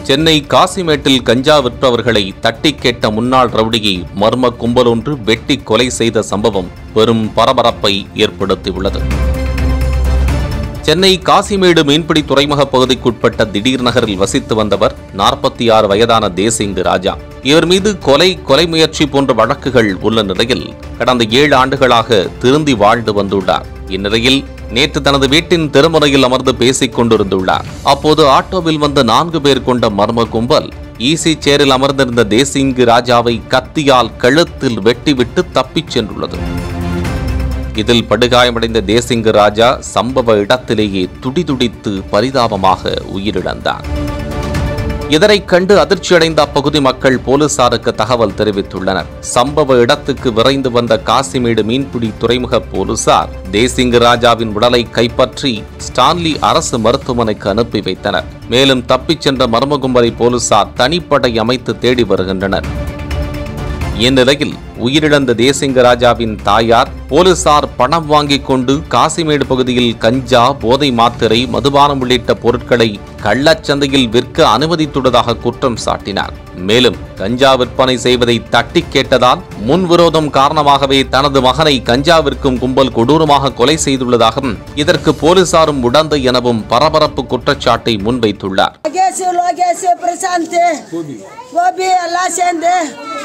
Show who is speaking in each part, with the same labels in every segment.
Speaker 1: சென்னை காசிமேட்டில் கஞ்சா விற்பவர்களை தட்டி கேட்ட முன்னாள் ரவுடியை மர்ம கும்பல் ஒன்று வெட்டி கொலை செய்த சம்பவம் பெரும் பரபரப்பை ஏற்படுத்தியுள்ளது சென்னை காசிமேடு மீன்பிடி துறைமுக பகுதிக்குட்பட்ட திடீர் நகரில் வசித்து வந்தவர் நாற்பத்தி ஆறு வயதான தேசிங்கு ராஜா இவர் மீது கொலை கொலை முயற்சி போன்ற வழக்குகள் உள்ள நிலையில் கடந்த ஏழு ஆண்டுகளாக திருந்தி வாழ்ந்து வந்துள்ளார் இந்நிலையில் நேற்று தனது வீட்டின் திருமுறையில் அமர்ந்து பேசிக் கொண்டிருந்துள்ளார் அப்போது ஆட்டோவில் வந்த நான்கு பேர் கொண்ட மர்ம கும்பல் ஈசி சேரில் அமர்ந்திருந்த தேசிங்கு ராஜாவை கத்தியால் கழுத்தில் வெட்டிவிட்டு தப்பிச் சென்றுள்ளது இதில் படுகாயமடைந்த தேசிங்கு ராஜா சம்பவ இடத்திலேயே துடிதுடித்து பரிதாபமாக உயிரிழந்தார் இதனைக் கண்டு அதிர்ச்சியடைந்த அப்பகுதி மக்கள் போலீசாருக்கு தகவல் தெரிவித்துள்ளனர் சம்பவ இடத்துக்கு விரைந்து வந்த காசிமேடு மீன்பிடி துறைமுக போலீசார் தேசிங்கு ராஜாவின் உடலை கைப்பற்றி ஸ்டான்லி அரசு மருத்துவமனைக்கு அனுப்பி வைத்தனர் மேலும் தப்பிச் சென்ற மர்ம கும்பலை போலீசார் தனிப்படை அமைத்து தேடி வருகின்றனர் இந்நிலையில் உயிரிழந்த தேசிங்க ராஜாவின் தாயார் போலீசார் பணம் வாங்கிக் கொண்டு காசிமேடு பகுதியில் கஞ்சா போதை மாத்திரை மதுபானம் உள்ளிட்ட பொருட்களை கள்ளச்சந்தையில் விற்க அனுமதித்துள்ளதாக குற்றம் சாட்டினார் மேலும் கஞ்சா விற்பனை செய்வதை தட்டி கேட்டதால் முன்விரோதம் காரணமாகவே தனது மகனை கஞ்சா விற்கும் கும்பல் கொடூரமாக கொலை செய்துள்ளதாகவும் இதற்கு போலீசாரும் உடந்தை எனவும் பரபரப்பு குற்றச்சாட்டை முன்வைத்துள்ளார்
Speaker 2: லோகேஷ் லோகேஷ் பிரசாந்த் கோபி எல்லாம் சேர்ந்து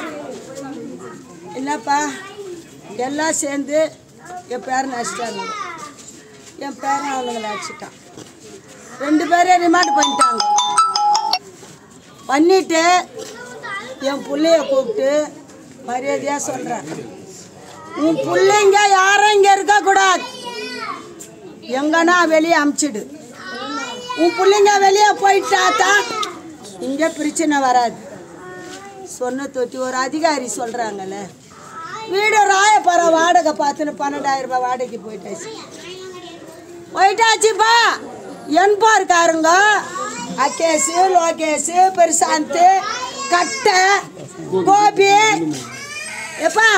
Speaker 2: என்னப்பா எல்லாம் சேர்ந்து என் பேரனை அடிச்சிட்டாங்க என் பேரன் அவனுங்களை அடிச்சிட்டான் ரெண்டு பேரையும் ரிமாண்ட் பண்ணிட்டாங்க பண்ணிட்டு என் பிள்ளைய கூப்பிட்டு மரியாதையாக சொல்கிறேன் உன் பிள்ளைங்க யாரும் இங்கே இருக்கக்கூடாது எங்கன்னா வெளியே அமுச்சிடு உன் பிள்ளைங்க வெளியே போயிட்டாத்தா இங்கே பிரச்சனை வராது சொன்ன தொட்டி ஒரு அதிகாரி சொல்கிறாங்கல்ல வீடு ராயப்பறம் வாடகை பார்த்துன்னு பன்னெண்டாயிரம் ரூபாய் வாடகைக்கு போயிட்டாச்சு போயிட்டாச்சுப்பா என்பாருக்காருங்க அகேஷ் லோகேஷ் பிரசாந்த் கட்டை கோபி எப்பா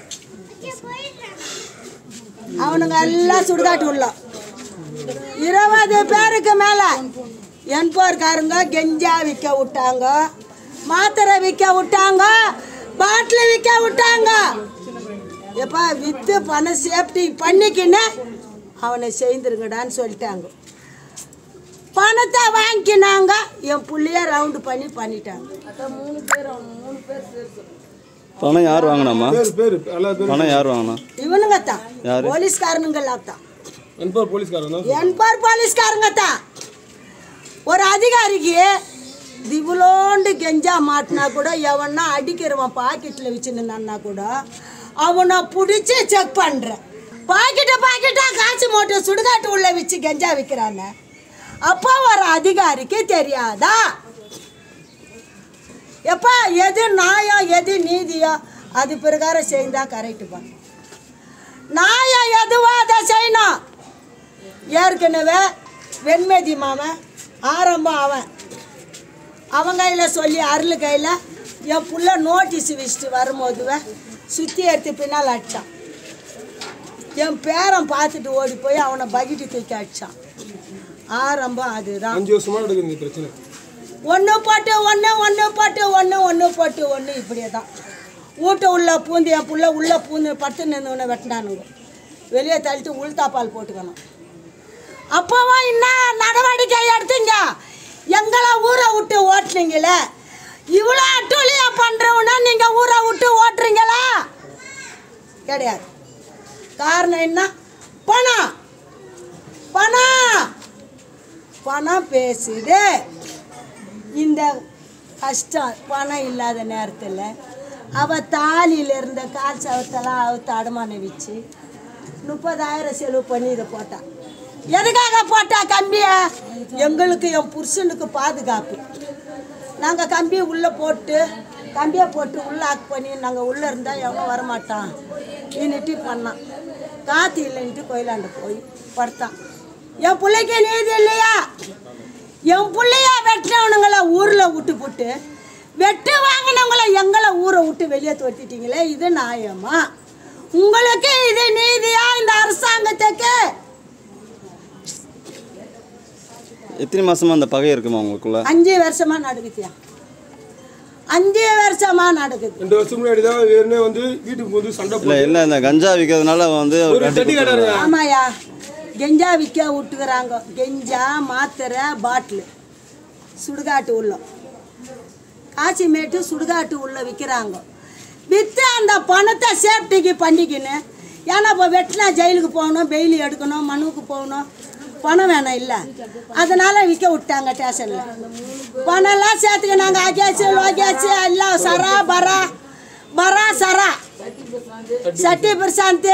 Speaker 2: அவனுங்க எல்லாம் சுடுகாட்டு உள்ள இருபது பேருக்கு மேல என்போர்காரங்க கெஞ்சா விற்க விட்டாங்க மாத்திரை விற்க விட்டாங்க பாட்டில் விற்க விட்டாங்க எப்பா வித்து பணம் சேஃப்டி பண்ணிக்கின்னு அவனை செய்துருங்கடான்னு சொல்லிட்டாங்க பணத்தை வாங்கிக்கினாங்க என் புள்ளைய ரவுண்டு பண்ணி பண்ணிட்டாங்க
Speaker 3: பணம் யார் வாங்கினாமா
Speaker 4: பேர் பேர் எல்லா பேர்
Speaker 3: பணம் யார் வாங்கினா
Speaker 2: இவனுங்க தான்
Speaker 3: யாரு?
Speaker 2: போலீஸ்காரனுங்களாம் தான்
Speaker 4: என்பவர் போலீஸ்காரன் தான்
Speaker 2: என்பார் போலீஸ்காரங்க தான் ஒரு அதிகாரிக்கு திவுலோண்டு கெஞ்சா மாட்டினா கூட எவனா அடிக்கிறவன் பாக்கெட்டில் வச்சுருந்தான்னா கூட அவனை பிடிச்சி செக் பண்ணுறேன் பாக்கெட்டை பாக்கெட்டாக காசு மூட்டை சுடுகாட்டு உள்ள வச்சு கெஞ்சா விற்கிறாங்க அப்போ ஒரு அதிகாரிக்கு தெரியாதா எப்பா எது நியாயம் எது நீதியோ அது பிரகாரம் செய்தா கரெக்டுப்பா நியாயம் எதுவோ அதை செய்யணும் ஏற்கனவே வெண்மதி மாமன் ஆரம்பம் அவன் அவன் கையில் சொல்லி அருள் கையில் என் புள்ள நோட்டீஸ் வச்சுட்டு வரும்போதுவே சுற்றி எடுத்து பின்னால் அடித்தான் என் பேரன் பார்த்துட்டு ஓடி போய் அவனை பகிட்டு தூக்கி அடித்தான் ஆரம்பம் அதுதான்
Speaker 4: அஞ்சு வருஷமா நடக்குது இந்த பிரச்சனை
Speaker 2: ஒன்று போட்டு ஒன்று ஒன்று போட்டு ஒன்று ஒன்று போட்டு ஒன்று இப்படியே தான் வீட்டு உள்ள பூந்து என் புள்ள உள்ளே பூந்து பட்டு நின்று வெட்டினானுங்க வெளியே தள்ளிட்டு உள்தாப்பால் போட்டுக்கணும் அப்போவா என்ன நடவடிக்கை எடுத்தீங்க எங்களை ஊரை விட்டு ஓட்டுனீங்களே இவ்வளோ அட்டூழியா பண்ணுறவனா நீங்கள் ஊரை விட்டு ஓட்டுறீங்களா கிடையாது காரணம் என்ன பணம் பணம் பணம் பேசுது இந்த கஷ்டம் பணம் இல்லாத நேரத்தில் அவள் தாலியில் இருந்த கால் சவத்தெல்லாம் அவுத்து அடமானம் வச்சு முப்பதாயிரம் செலவு பண்ணி இதை போட்டான் எதுக்காக போட்டா கம்பியை எங்களுக்கு என் புருஷனுக்கு பாதுகாப்பு நாங்கள் கம்பியை உள்ளே போட்டு கம்பியை போட்டு உள்ளே ஆக் பண்ணி நாங்கள் உள்ளே இருந்தால் எவனும் வரமாட்டான் இன்னிட்டு பண்ணான் காற்று இல்லைன்ட்டு கோயிலாண்ட போய் படுத்தான் என் பிள்ளைக்கு நீதி இல்லையா என் பிள்ளைய வெட்டினவனுங்களை ஊரில் விட்டு போட்டு வெட்டு வாங்கினவங்கள எங்களை ஊரை விட்டு வெளியே துரத்திட்டீங்களே இது நியாயமா உங்களுக்கு இது நீதியா இந்த அரசாங்கத்துக்கு
Speaker 3: எத்தனை மாசமா அந்த பகை இருக்குமா உங்களுக்குள்ள
Speaker 2: அஞ்சு வருஷமா நடக்குதுயா அஞ்சு வருஷமா நடக்குது
Speaker 4: ரெண்டு வருஷம் முன்னாடி தான் வேறுனே வந்து வீட்டுக்கு வந்து சண்டை
Speaker 3: இல்லை
Speaker 4: போட்டு
Speaker 3: இல்லை இந்த கஞ்சா விற்கிறதுனால வந்து அவர்
Speaker 4: ஒரு
Speaker 3: கட்டி
Speaker 4: தட்டி கட்டாருங்க
Speaker 2: ஆமாயா கெஞ்சா விற்க விட்டுக்கிறாங்க கெஞ்சா மாத்திரை பாட்டிலு சுடுகாட்டு உள்ள காசிமேட்டு சுடுகாட்டு உள்ள விற்கிறாங்க விற்று அந்த பணத்தை சேஃப்டிக்கு பண்ணிக்கின்னு ஏன்னா இப்போ வெட்டினா ஜெயிலுக்கு போகணும் பெயில் எடுக்கணும் மனுவுக்கு போகணும் பணம் வேணும் இல்லை அதனால விற்க விட்டாங்க ஸ்டேஷனில் பணம்லாம் சேர்த்துக்கினாங்க ஆகேச்சு லோகேச்சு எல்லாம் சரா பரா பரா சரா சட்டி பிரசாந்த்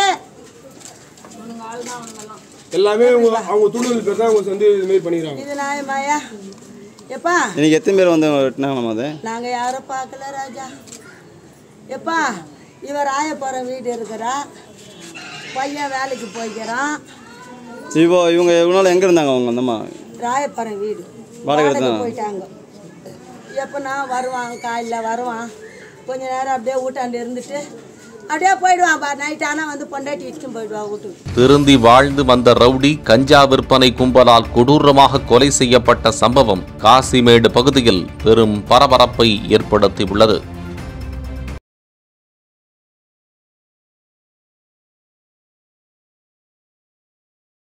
Speaker 4: எல்லாமே அவங்க அவங்க தூண்டுதல் பேர் தான் அவங்க வந்து இது மாதிரி பண்ணிக்கிறாங்க
Speaker 2: இது நியாயமாயா எப்பா
Speaker 3: இன்னைக்கு எத்தனை பேர் வந்து வெட்டினாங்களாம் அது
Speaker 2: நாங்கள் யாரும் பார்க்கல ராஜா எப்பா இவர் ஆயப்புறம் வீடு இருக்கிறா பையன் வேலைக்கு போய்க்கிறான்
Speaker 3: இப்போ இவங்க இவ்வளோ நாள் எங்கே இருந்தாங்க அவங்க அந்தம்மா
Speaker 2: ராயப்புறம் வீடு
Speaker 3: வாடகை
Speaker 2: வாடகை
Speaker 3: தான்.
Speaker 2: போயிட்டாங்க எப்போனா வருவான் காலையில் வருவான் கொஞ்ச நேரம் அப்படியே வீட்டாண்டு இருந்துட்டு அப்படியே போயிடுவான் பா நைட் ஆனால் வந்து பொண்டாட்டி இட்டுன்னு போயிடுவான் வீட்டுக்கு
Speaker 1: திருந்தி வாழ்ந்து வந்த ரவுடி கஞ்சா விற்பனை கும்பலால் கொடூரமாக கொலை செய்யப்பட்ட சம்பவம் காசிமேடு பகுதியில் பெரும் பரபரப்பை ஏற்படுத்தியுள்ளது